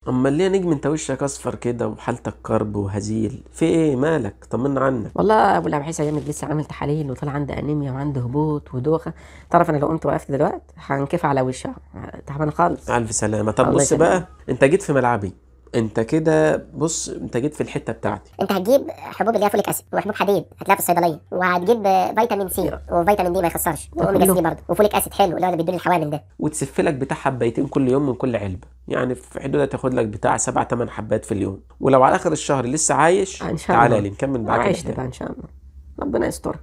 امال ليه يا نجم انت وشك اصفر كده وحالتك كرب وهزيل في ايه مالك طمنا عنك والله ابو العباس ايامك لسه عامل تحاليل وطلع عنده انيميا وعنده هبوط ودوخه تعرف انا لو قمت وقفت دلوقتي هنكف على وشه تعبان خالص الف سلامه طب الله بص يسلمك. بقى انت جيت في ملعبي انت كده بص انت جيت في الحته بتاعتي انت هتجيب حبوب اللي هي فوليك اسيد وحبوب حديد هتلاقيها في الصيدليه وهتجيب فيتامين سي وفيتامين دي ما يخسرش واوميجا 3 برضه وفوليك اسيد حلو اللي هو اللي بيدوني الحوامل ده وتسف لك بتاع حبايتين كل يوم من كل علبه يعني في حدود تاخد لك بتاع سبع ثمان حبات في اليوم ولو على اخر الشهر لسه عايش ان شاء تعالى الله لي نكمل معاك عشت الحكاية. بقى ان شاء الله ربنا يستر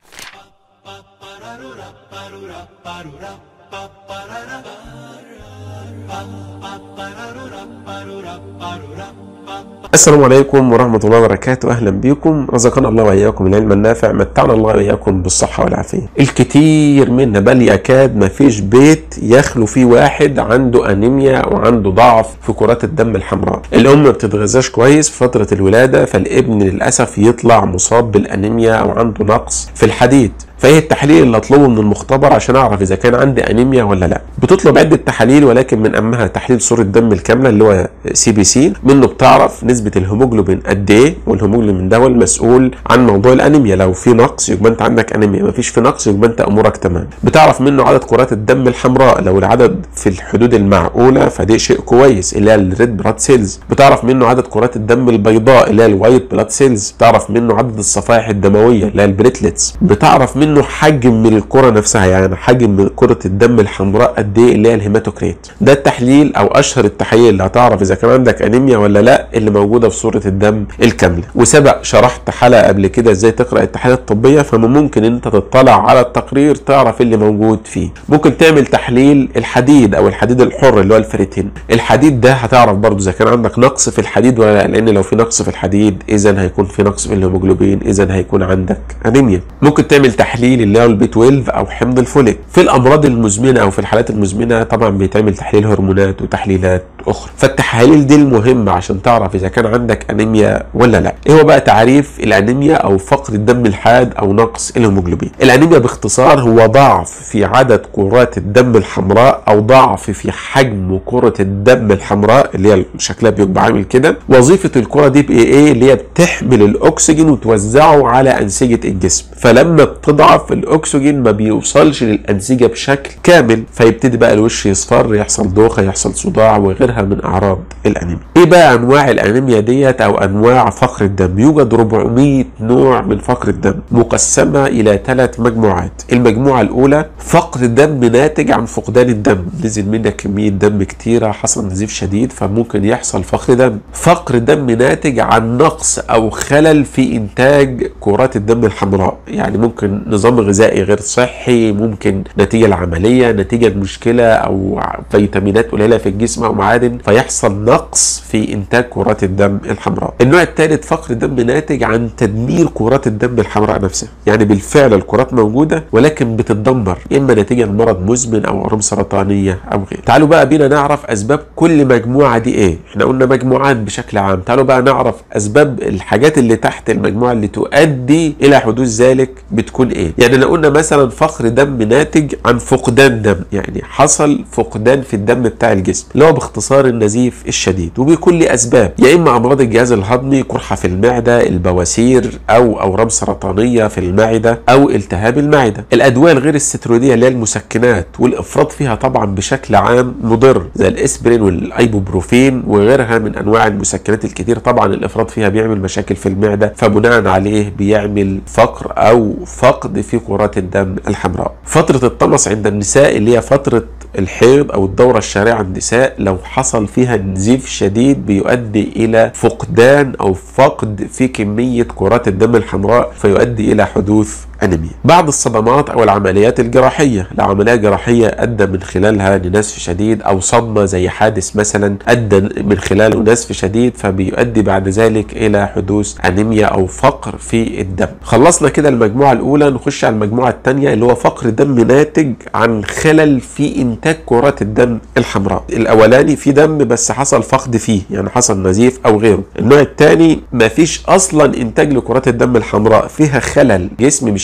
السلام عليكم ورحمة الله وبركاته أهلا بكم رزقنا الله وإياكم العلم النافع متعنا الله وإياكم بالصحة والعافية الكثير منا بل يكاد ما فيش بيت يخلو فيه واحد عنده أنيميا أو عنده ضعف في كرات الدم الحمراء الأم ما بتتغذاش كويس في فترة الولادة فالابن للأسف يطلع مصاب بالأنيميا أو عنده نقص في الحديد فايه التحليل اللي اطلبه من المختبر عشان اعرف اذا كان عندي انيميا ولا لا بتطلب عده تحاليل ولكن من اهمها تحليل صوره الدم الكامله اللي هو سي بي سي منه بتعرف نسبه الهيموجلوبين قد ايه والهيموجلوبين ده هو المسؤول عن موضوع الانيميا لو في نقص يبقى انت عندك انيميا ما فيش في نقص يبقى انت امورك تمام بتعرف منه عدد كرات الدم الحمراء لو العدد في الحدود المعقوله فدي شيء كويس اللي هي الريد بلاد سيلز بتعرف منه عدد كرات الدم البيضاء اللي هي الوايت بلاد سيلز بتعرف منه عدد الصفائح الدمويه اللي هي البريتلتس بتعرف منه حجم من الكره نفسها يعني حجم من كره الدم الحمراء قد ايه اللي هي الهيماتوكريت ده التحليل او اشهر التحاليل اللي هتعرف اذا كان عندك انيميا ولا لا اللي موجوده في صوره الدم الكامله وسبق شرحت حلقه قبل كده ازاي تقرا التحاليل الطبيه فمن ممكن انت تطلع على التقرير تعرف اللي موجود فيه ممكن تعمل تحليل الحديد او الحديد الحر اللي هو الفريتين الحديد ده هتعرف برضو اذا كان عندك نقص في الحديد ولا لا لان لو في نقص في الحديد اذا هيكون في نقص في الهيموجلوبين اذا هيكون عندك انيميا ممكن تعمل تحليل اللي هو البي 12 او حمض الفوليك في الامراض المزمنه او في الحالات المزمنه طبعا بيتعمل تحليل هرمونات وتحليلات اخرى فالتحاليل دي المهمه عشان تعرف اذا كان عندك انيميا ولا لا ايه هو بقى تعريف الانيميا او فقر الدم الحاد او نقص الهيموجلوبين الانيميا باختصار هو ضعف في عدد كرات الدم الحمراء او ضعف في حجم كره الدم الحمراء اللي هي شكلها بيبقى عامل كده وظيفه الكره دي بايه ايه اللي هي بتحمل الاكسجين وتوزعه على انسجه الجسم فلما بتضعف الاكسجين ما بيوصلش للانسجه بشكل كامل فيبتدي بقى الوش يصفر يحصل دوخه يحصل صداع وغيرها من اعراض الانيميا ايه بقى انواع الانيميا ديت او انواع فقر الدم يوجد 400 نوع من فقر الدم مقسمه الى ثلاث مجموعات المجموعه الاولى فقر الدم ناتج عن فقدان الدم نزل منك كميه دم كتيره حصل نزيف شديد فممكن يحصل فقر دم فقر دم ناتج عن نقص او خلل في انتاج كرات الدم الحمراء يعني ممكن نظام غذائي غير صحي ممكن نتيجه العمليه نتيجه مشكله او فيتامينات قليله في الجسم او معادن فيحصل نقص في انتاج كرات الدم الحمراء النوع الثالث فقر دم ناتج عن تدمير كرات الدم الحمراء نفسها يعني بالفعل الكرات موجوده ولكن بتتدمر اما نتيجه لمرض مزمن او اورام سرطانيه او غيره تعالوا بقى بينا نعرف اسباب كل مجموعه دي ايه احنا قلنا مجموعات بشكل عام تعالوا بقى نعرف اسباب الحاجات اللي تحت المجموعه اللي تؤدي الى حدوث ذلك بتكون ايه يعني لو قلنا مثلا فقر دم ناتج عن فقدان دم يعني حصل فقدان في الدم بتاع الجسم اللي هو باختصار النزيف الشديد وبيكون ليه اسباب يا اما امراض الجهاز الهضمي قرحه في المعده البواسير او اورام سرطانيه في المعده او التهاب المعده الادويه الغير السترويديه اللي هي المسكنات والافراط فيها طبعا بشكل عام مضر زي الاسبرين والايبوبروفين وغيرها من انواع المسكنات الكتير طبعا الافراط فيها بيعمل مشاكل في المعده فبناء عليه بيعمل فقر او فقد في كرات الدم الحمراء فتره الطمس عند النساء اللي هي فتره الحيض او الدوره الشهريه عند النساء لو حصل فيها نزيف شديد بيؤدي الى فقدان او فقد في كميه كرات الدم الحمراء فيؤدي الى حدوث انيميا بعض الصدمات او العمليات الجراحيه لو عمليه جراحيه ادى من خلالها لنزف شديد او صدمه زي حادث مثلا ادى من خلاله نزف شديد فبيؤدي بعد ذلك الى حدوث انيميا او فقر في الدم خلصنا كده المجموعه الاولى نخش على المجموعه الثانيه اللي هو فقر دم ناتج عن خلل في انتاج كرات الدم الحمراء الاولاني في دم بس حصل فقد فيه يعني حصل نزيف او غيره النوع الثاني مفيش اصلا انتاج لكرات الدم الحمراء فيها خلل جسم مش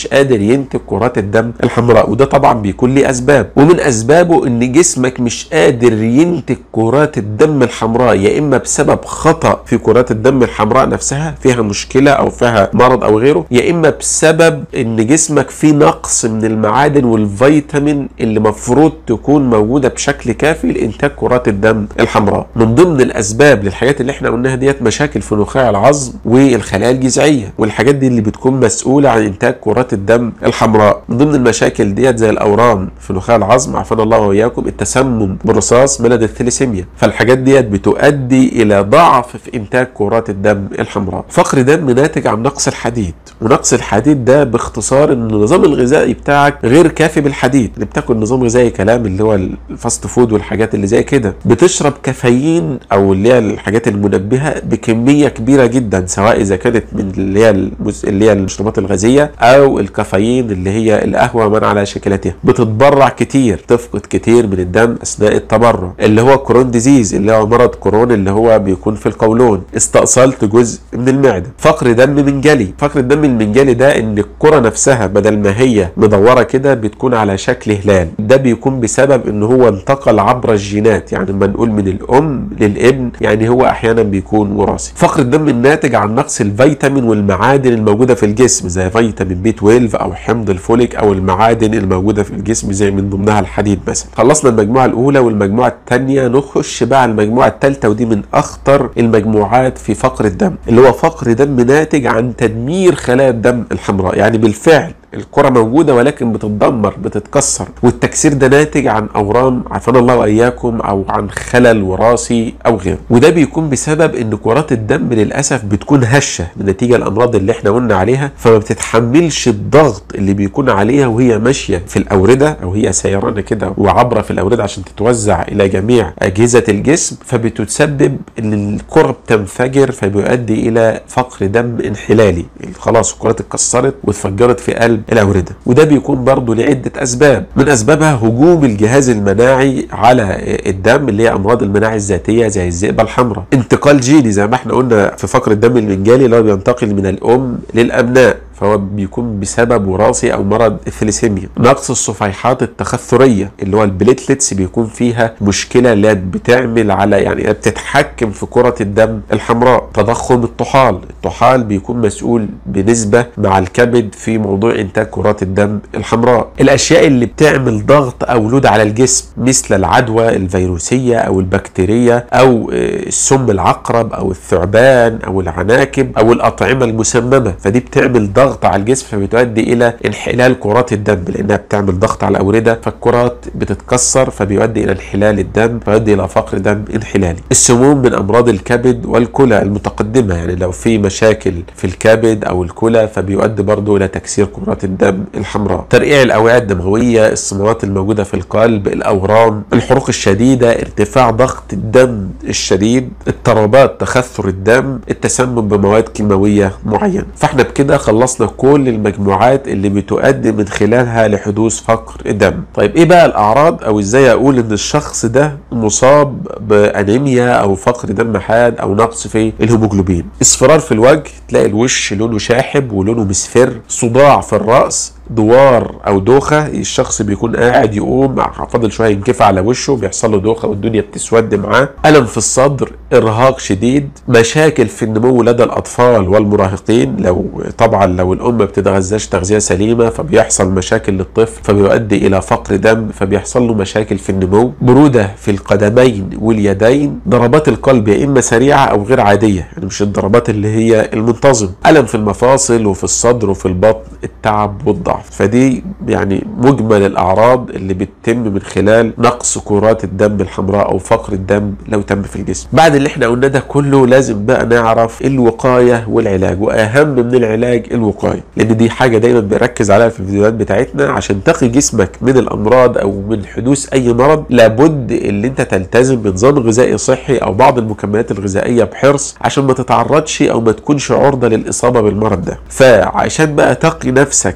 مش قادر ينتج كرات الدم الحمراء وده طبعا بيكون ليه اسباب ومن اسبابه ان جسمك مش قادر ينتج كرات الدم الحمراء يا اما بسبب خطا في كرات الدم الحمراء نفسها فيها مشكله او فيها مرض او غيره يا اما بسبب ان جسمك فيه نقص من المعادن والفيتامين اللي مفروض تكون موجوده بشكل كافي لانتاج كرات الدم الحمراء من ضمن الاسباب للحاجات اللي احنا قلناها ديت مشاكل في نخاع العظم والخلايا الجذعيه والحاجات دي اللي بتكون مسؤوله عن انتاج كرات الدم الحمراء من ضمن المشاكل ديت زي الاورام في نخاع العظم عافانا الله واياكم التسمم بالرصاص مرض الثليسيميا فالحاجات ديت بتؤدي الى ضعف في انتاج كرات الدم الحمراء فقر دم ناتج عن نقص الحديد ونقص الحديد ده باختصار ان النظام الغذائي بتاعك غير كافي بالحديد اللي بتاكل نظام غذائي كلام اللي هو الفاست فود والحاجات اللي زي كده بتشرب كافيين او اللي هي الحاجات المنبهه بكميه كبيره جدا سواء اذا كانت من اللي هي المس... اللي هي المشروبات الغازيه او الكافيين اللي هي القهوه من على شكلتها بتتبرع كتير تفقد كتير من الدم اثناء التبرع اللي هو كرون ديزيز اللي هو مرض كرون اللي هو بيكون في القولون استأصلت جزء من المعده فقر دم منجلي فقر الدم المنجلي ده ان الكره نفسها بدل ما هي مدوره كده بتكون على شكل هلال ده بيكون بسبب ان هو انتقل عبر الجينات يعني ما نقول من الام للابن يعني هو احيانا بيكون وراثي فقر الدم الناتج عن نقص الفيتامين والمعادن الموجوده في الجسم زي فيتامين بي 12 او حمض الفوليك او المعادن الموجوده في الجسم زي من ضمنها الحديد مثلا خلصنا المجموعه الاولى والمجموعه الثانيه نخش بقى على المجموعه الثالثه ودي من اخطر المجموعات في فقر الدم اللي هو فقر دم ناتج عن تدمير خلايا الدم الحمراء يعني بالفعل الكرة موجودة ولكن بتتدمر بتتكسر والتكسير ده ناتج عن أورام عافانا الله وإياكم أو عن خلل وراثي أو غيره وده بيكون بسبب إن كرات الدم للأسف بتكون هشة نتيجة الأمراض اللي إحنا قلنا عليها فما بتتحملش الضغط اللي بيكون عليها وهي ماشية في الأوردة أو هي سيرانة كده وعبرة في الأوردة عشان تتوزع إلى جميع أجهزة الجسم فبتسبب إن الكرة بتنفجر فبيؤدي إلى فقر دم انحلالي خلاص الكرات اتكسرت واتفجرت في قلب الأوردة وده بيكون برضه لعدة أسباب من أسبابها هجوم الجهاز المناعي على الدم اللي هي أمراض المناعة الذاتية زي الذئبة الحمراء انتقال جيني زي ما احنا قلنا في فقر الدم المنجلي اللي هو بينتقل من الأم للأبناء فهو بيكون بسبب وراثي او مرض الثليسيميا نقص الصفيحات التخثريه اللي هو البليتلتس بيكون فيها مشكله اللي بتعمل على يعني بتتحكم في كره الدم الحمراء تضخم الطحال الطحال بيكون مسؤول بنسبه مع الكبد في موضوع انتاج كرات الدم الحمراء الاشياء اللي بتعمل ضغط او لود على الجسم مثل العدوى الفيروسيه او البكتيريه او السم العقرب او الثعبان او العناكب او الاطعمه المسممه فدي بتعمل ضغط ضغط على الجسم فبتؤدي الى انحلال كرات الدم لانها بتعمل ضغط على الاورده فالكرات بتتكسر فبيؤدي الى انحلال الدم فيؤدي الى فقر دم انحلالي السموم من امراض الكبد والكلى المتقدمه يعني لو في مشاكل في الكبد او الكلى فبيؤدي برضه الى تكسير كرات الدم الحمراء ترقيع الاوعيه الدمويه الصمامات الموجوده في القلب الاورام الحروق الشديده ارتفاع ضغط الدم الشديد اضطرابات تخثر الدم التسمم بمواد كيماويه معينه فاحنا بكده خلصنا خلصنا كل المجموعات اللي بتؤدي من خلالها لحدوث فقر الدم طيب ايه بقى الاعراض او ازاي اقول ان الشخص ده مصاب بانيميا او فقر دم حاد او نقص في الهيموجلوبين اصفرار في الوجه تلاقي الوش لونه شاحب ولونه مصفر صداع في الراس دوار او دوخه الشخص بيكون قاعد يقوم فاضل شويه ينكفى على وشه بيحصل له دوخه والدنيا بتسود معاه الم في الصدر ارهاق شديد مشاكل في النمو لدى الاطفال والمراهقين لو طبعا لو الام ما بتتغذاش تغذيه سليمه فبيحصل مشاكل للطفل فبيؤدي الى فقر دم فبيحصل له مشاكل في النمو بروده في القدمين واليدين ضربات القلب يا اما سريعه او غير عاديه يعني مش الضربات اللي هي المنتظم الم في المفاصل وفي الصدر وفي البطن التعب والضعف فدي يعني مجمل الاعراض اللي بتتم من خلال نقص كرات الدم الحمراء او فقر الدم لو تم في الجسم بعد اللي احنا قلنا ده كله لازم بقى نعرف الوقايه والعلاج واهم من العلاج الوقايه لان دي حاجه دايما بنركز عليها في الفيديوهات بتاعتنا عشان تقي جسمك من الامراض او من حدوث اي مرض لابد ان انت تلتزم بنظام غذائي صحي او بعض المكملات الغذائيه بحرص عشان ما تتعرضش او ما تكونش عرضه للاصابه بالمرض ده فعشان بقى تقي نفسك من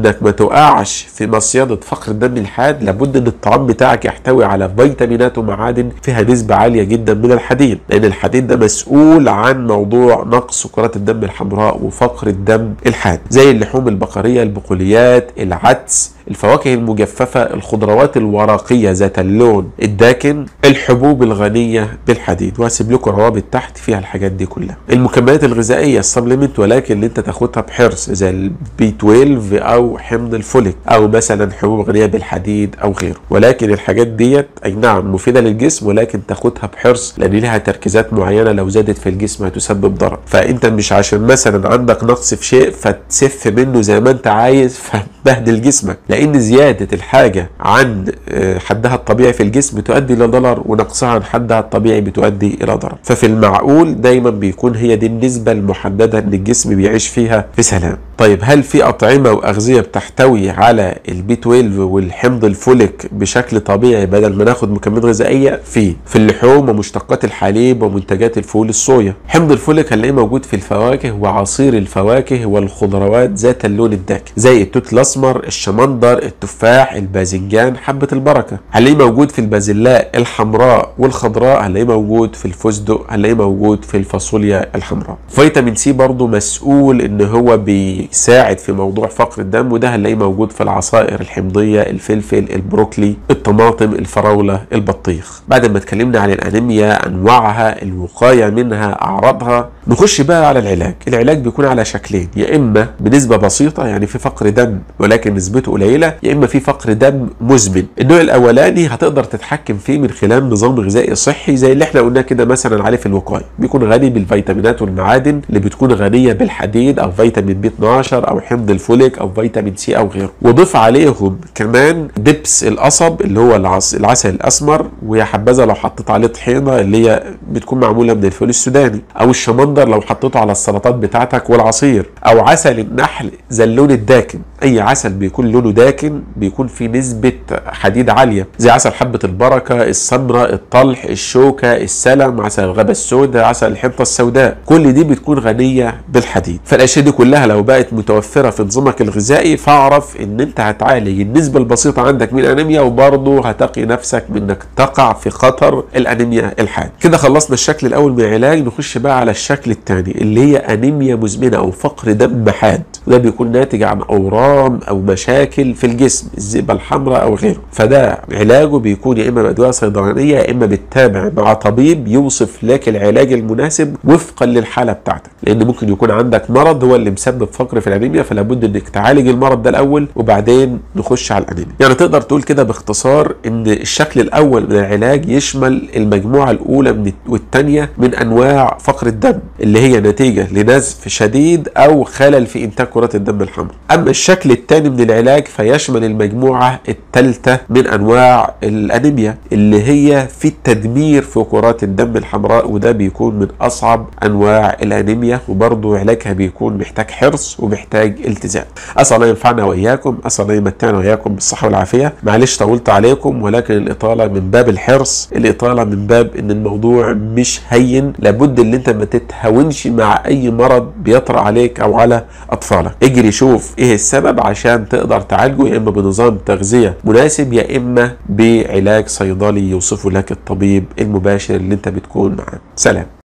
وانك ما تقعش في مصيدة فقر الدم الحاد لابد ان الطعام بتاعك يحتوي على فيتامينات ومعادن فيها نسبة عالية جدا من الحديد لان الحديد ده مسؤول عن موضوع نقص سكرات الدم الحمراء وفقر الدم الحاد زي اللحوم البقرية البقوليات العدس الفواكه المجففة الخضروات الورقية ذات اللون الداكن الحبوب الغنية بالحديد وهسيب لكم روابط تحت فيها الحاجات دي كلها المكملات الغذائية السبلمنت ولكن اللي انت تاخدها بحرص زي البي 12 او حمض الفوليك او مثلا حبوب غنية بالحديد او غيره ولكن الحاجات ديت اي نعم مفيدة للجسم ولكن تاخدها بحرص لان لها تركيزات معينة لو زادت في الجسم هتسبب ضرر فانت مش عشان مثلا عندك نقص في شيء فتسف منه زي ما انت عايز فتبهدل جسمك لان زياده الحاجه عن حدها الطبيعي في الجسم تؤدي الى ضرر ونقصها عن حدها الطبيعي بتؤدي الى ضرر ففي المعقول دايما بيكون هي دي النسبه المحدده ان الجسم بيعيش فيها في سلام طيب هل في اطعمه واغذيه بتحتوي على البي 12 والحمض الفوليك بشكل طبيعي بدل ما ناخد مكملات غذائيه في في اللحوم ومشتقات الحليب ومنتجات الفول الصويا حمض الفوليك هنلاقيه موجود في الفواكه وعصير الفواكه والخضروات ذات اللون الداكن زي التوت الاسمر الشمندر التفاح الباذنجان حبه البركه هنلاقيه موجود في البازلاء الحمراء والخضراء هنلاقيه موجود في الفستق هنلاقيه موجود في الفاصوليا الحمراء فيتامين سي برضو مسؤول ان هو بي يساعد في موضوع فقر الدم وده هنلاقيه موجود في العصائر الحمضيه الفلفل البروكلي الطماطم الفراوله البطيخ بعد ما اتكلمنا عن الانيميا انواعها الوقايه منها اعراضها نخش بقى على العلاج العلاج بيكون على شكلين يا اما بنسبه بسيطه يعني في فقر دم ولكن نسبته قليله يا اما في فقر دم مزمن النوع الاولاني هتقدر تتحكم فيه من خلال نظام غذائي صحي زي اللي احنا قلناه كده مثلا عليه في الوقايه بيكون غني بالفيتامينات والمعادن اللي بتكون غنيه بالحديد او فيتامين بي 12 او حمض الفوليك او فيتامين سي او غيره وضيف عليهم كمان دبس القصب اللي هو العس... العسل الاسمر ويا حبذا لو حطيت عليه طحينه اللي هي بتكون معموله من الفول السوداني او الشمندر لو حطيته على السلطات بتاعتك والعصير او عسل النحل ذا اللون الداكن اي عسل بيكون لونه داكن بيكون فيه نسبه حديد عاليه زي عسل حبه البركه السمره الطلح الشوكه السلم عسل الغابه السوداء عسل الحنطه السوداء كل دي بتكون غنيه بالحديد فالاشياء دي كلها لو بقت متوفره في نظامك الغذائي فاعرف ان انت هتعالج النسبه البسيطه عندك من الانيميا وبرضه هتقي نفسك من انك تقع في خطر الانيميا الحاد كده خلصنا الشكل الاول من العلاج نخش بقى على الشكل الثاني اللي هي انيميا مزمنه او فقر دم حاد وده بيكون ناتج عن اورام او مشاكل في الجسم الذئبه الحمراء او غيره فده علاجه بيكون يا اما بادويه صيدلانيه يا اما بتتابع مع طبيب يوصف لك العلاج المناسب وفقا للحاله بتاعتك لان ممكن يكون عندك مرض هو اللي مسبب فقر في الانيميا فلا بد انك تعالج المرض ده الاول وبعدين نخش على الانيميا يعني تقدر تقول كده باختصار ان الشكل الاول من العلاج يشمل المجموعه الاولى من والثانيه من انواع فقر الدم اللي هي نتيجه لنزف شديد او خلل في انتاج كرات الدم الحمراء اما الشكل الثاني من العلاج فيشمل المجموعه الثالثه من انواع الانيميا اللي هي في التدمير في كرات الدم الحمراء وده بيكون من اصعب انواع الانيميا وبرضه علاجها بيكون محتاج حرص ومحتاج التزام اسال الله ينفعنا واياكم اسال الله يمتعنا واياكم بالصحه والعافيه معلش طولت عليكم ولكن الاطاله من باب الحرص الاطاله من باب ان الموضوع مش هين لابد ان انت ما تتهاونش مع اي مرض بيطرأ عليك او على اطفالك اجري شوف ايه السبب عشان تقدر تعالجه يا اما بنظام تغذيه مناسب يا اما بعلاج صيدلي يوصفه لك الطبيب المباشر اللي انت بتكون معاه سلام